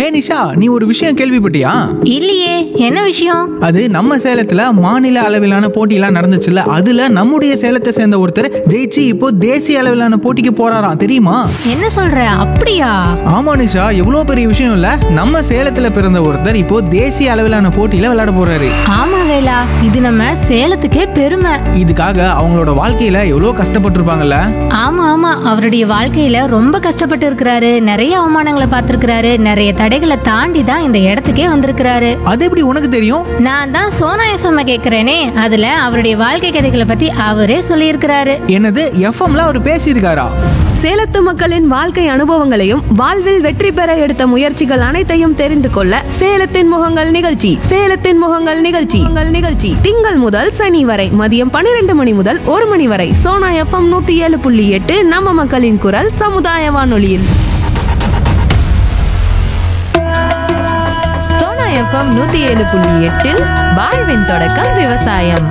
நிஷா நீ ஒரு விஷயம் கேள்விப்பட்டியா இல்லையே என்ன விஷயம் அது நம்ம சேலத்துல மாநில அளவிலான போட்டியெல்லாம் நடந்துச்சுல்ல அதுல நம்முடைய சேலத்தை சேர்ந்த ஒருத்தர் ஜெயிச்சு இப்போ தேசிய அளவிலான போட்டிக்கு போறாராம் தெரியுமா என்ன சொல்ற அப்படியா ஆமா நிஷா எவ்வளவு பெரிய விஷயம் இல்ல நம்ம சேலத்துல பிறந்த ஒருத்தர் இப்போ தேசிய அளவிலான போட்டியில விளையாட போறாரு ஆமா வேலா இது நம்ம சேலத்துக்கே பெருமை இதுக்காக அவங்களோட வாழ்க்கையில எவ்வளவு கஷ்டப்பட்டிருப்பாங்கல்ல ஆமா ஆமா அவருடைய வாழ்க்கையில ரொம்ப கஷ்டப்பட்டு இருக்கிறாரு நிறைய அவமானங்களை பார்த்திருக்கிறாரு நிறைய தடைகளை தாண்டி தான் இந்த இடத்துக்கே வந்திருக்கிறாரு அது எப்படி உனக்கு தெரியும் நான் தான் சோனா எஃப்எம் கேக்குறேனே அதுல அவருடைய வாழ்க்கை கதைகளை பத்தி அவரே சொல்லியிருக்கிறாரு என்னது எஃப்எம்ல அவர் பேசியிருக்காரா சேலத்து மக்களின் வாழ்க்கை அனுபவங்களையும் வாழ்வில் வெற்றி பெற எடுத்த முயற்சிகள் அனைத்தையும் தெரிந்து கொள்ள சேலத்தின் முகங்கள் நிகழ்ச்சி சேலத்தின் முகங்கள் நிகழ்ச்சி உங்கள் நிகழ்ச்சி திங்கள் முதல் சனி வரை மதியம் பன்னிரண்டு மணி முதல் ஒரு மணி வரை சோனா எஃப்எம் நூத்தி ஏழு புள்ளி எட்டு நம்ம மக்களின் குரல் சமுதாய வானொலியில் சோனா எஃப்எம் நூத்தி ஏழு புள்ளி எட்டில் வாழ்வின் தொடக்கம் விவசாயம்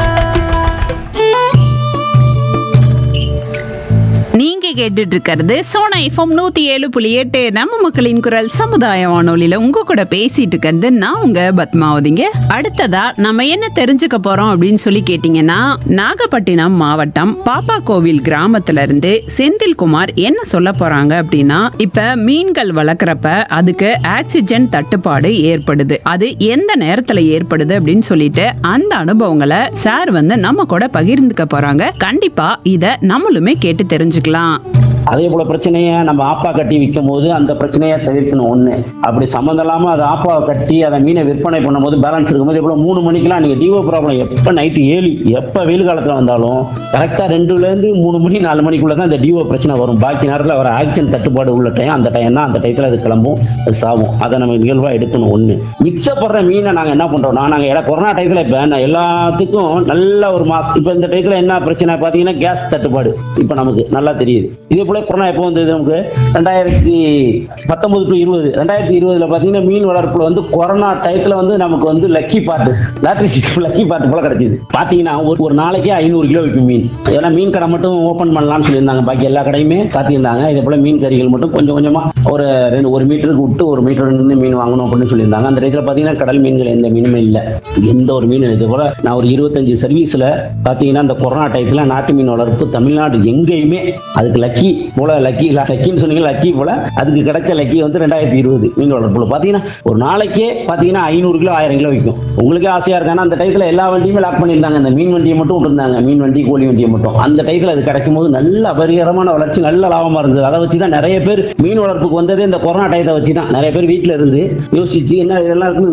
நீங்க கேட்டுட்டு இருக்கிறது சோனா எஃப்எம் நூத்தி ஏழு புள்ளி எட்டு நம்ம மக்களின் குரல் சமுதாய வானொலியில உங்க கூட பேசிட்டு இருக்கிறது நான் உங்க பத்மாவதிங்க அடுத்ததா நம்ம என்ன தெரிஞ்சுக்க போறோம் அப்படின்னு சொல்லி கேட்டீங்கன்னா நாகப்பட்டினம் மாவட்டம் பாப்பா கோவில் கிராமத்துல இருந்து செந்தில்குமார் என்ன சொல்ல போறாங்க அப்படின்னா இப்ப மீன்கள் வளர்க்குறப்ப அதுக்கு ஆக்சிஜன் தட்டுப்பாடு ஏற்படுது அது எந்த நேரத்துல ஏற்படுது அப்படின்னு சொல்லிட்டு அந்த அனுபவங்களை சார் வந்து நம்ம கூட பகிர்ந்துக்க போறாங்க கண்டிப்பா இத நம்மளுமே கேட்டு தெரிஞ்சுக்கலாம் அதே போல பிரச்சனையை நம்ம ஆப்பா கட்டி விற்கும் போது அந்த பிரச்சனையை தவிர்க்கணும் ஒண்ணு அப்படி சம்மந்தம் இல்லாம அதை ஆப்பாவை கட்டி அதை மீனை விற்பனை பண்ணும்போது பேலன்ஸ் இருக்கும்போது எவ்வளவு மூணு மணிக்கெல்லாம் நீங்க டிவோ ப்ராப்ளம் எப்ப நைட்டு ஏழு எப்ப வெயில் காலத்துல வந்தாலும் கரெக்டா ரெண்டுல இருந்து மூணு மணி நாலு மணிக்குள்ள தான் இந்த டிவோ பிரச்சனை வரும் பாக்கி நேரத்தில் வர ஆக்சிஜன் தட்டுப்பாடு உள்ள டைம் அந்த டைம் தான் அந்த டயத்துல அது கிளம்பும் அது சாகும் அதை நம்ம நிகழ்வா எடுக்கணும் ஒண்ணு மிச்சப்படுற மீனை நாங்க என்ன பண்றோம்னா நாங்க இட கொரோனா டயத்துல இப்ப நான் எல்லாத்துக்கும் நல்ல ஒரு மாசம் இப்ப இந்த டயத்துல என்ன பிரச்சனை பாத்தீங்கன்னா கேஸ் தட்டுப்பாடு இப்ப நமக்கு நல்லா தெரியுது இதே போல கொரோனா எப்போ வந்தது நமக்கு ரெண்டாயிரத்தி பத்தொன்பது டு இருபது ரெண்டாயிரத்தி இருபதுல பாத்தீங்கன்னா மீன் வளர்ப்புல வந்து கொரோனா டயத்துல வந்து நமக்கு வந்து லக்கி பாட்டு லாட்ரி லக்கி பாட்டு போல கிடைச்சது பாத்தீங்கன்னா ஒரு ஒரு நாளைக்கே ஐநூறு கிலோ விற்கும் மீன் ஏன்னா மீன் கடை மட்டும் ஓபன் பண்ணலாம்னு சொல்லியிருந்தாங்க பாக்கி எல்லா கடையுமே சாத்தியிருந்தாங்க இதே போல மீன் கறிகள் மட்டும் கொஞ்சம் கொஞ்சமா ஒரு ரெண்டு ஒரு மீட்டருக்கு விட்டு ஒரு மீட்டர் இருந்து மீன் வாங்கணும் அப்படின்னு சொல்லியிருந்தாங்க அந்த டயத்துல பாத்தீங்கன்னா கடல் மீன்கள் எந்த மீனுமே இல்லை எந்த ஒரு மீன் இது போல நான் ஒரு இருபத்தஞ்சு சர்வீஸ்ல பாத்தீங்கன்னா இந்த கொரோனா டயத்துல நாட்டு மீன் வளர்ப்பு தமிழ்நாடு எங்கேயுமே அதுக்கு லக்கி போல லக்கி லக்கின்னு சொன்னீங்க லக்கி போல அதுக்கு கிடைச்ச லக்கி வந்து ரெண்டாயிரத்தி இருபது மீன் வளர்ப்புல பாத்தீங்கன்னா ஒரு நாளைக்கே பாத்தீங்கன்னா ஐநூறு கிலோ ஆயிரம் கிலோ விற்கும் உங்களுக்கே ஆசையா இருக்கானா அந்த டயத்துல எல்லா வண்டியுமே லாக் பண்ணியிருந்தாங்க இந்த மீன் வண்டியை மட்டும் விட்டுருந்தாங்க மீன் வண்டி கோழி வண்டியை மட்டும் அந்த டயத்துல அது கிடைக்கும் போது நல்ல அபரிகரமான வளர்ச்சி நல்ல லாபமா இருந்தது அதை வச்சு தான் நிறைய பேர் மீன் வளர்ப்புக்கு வந்ததே இந்த கொரோனா டயத்தை வச்சு தான் நிறைய பேர் வீட்டுல இருந்து யோசிச்சு என்ன இதெல்லாம் இருக்கு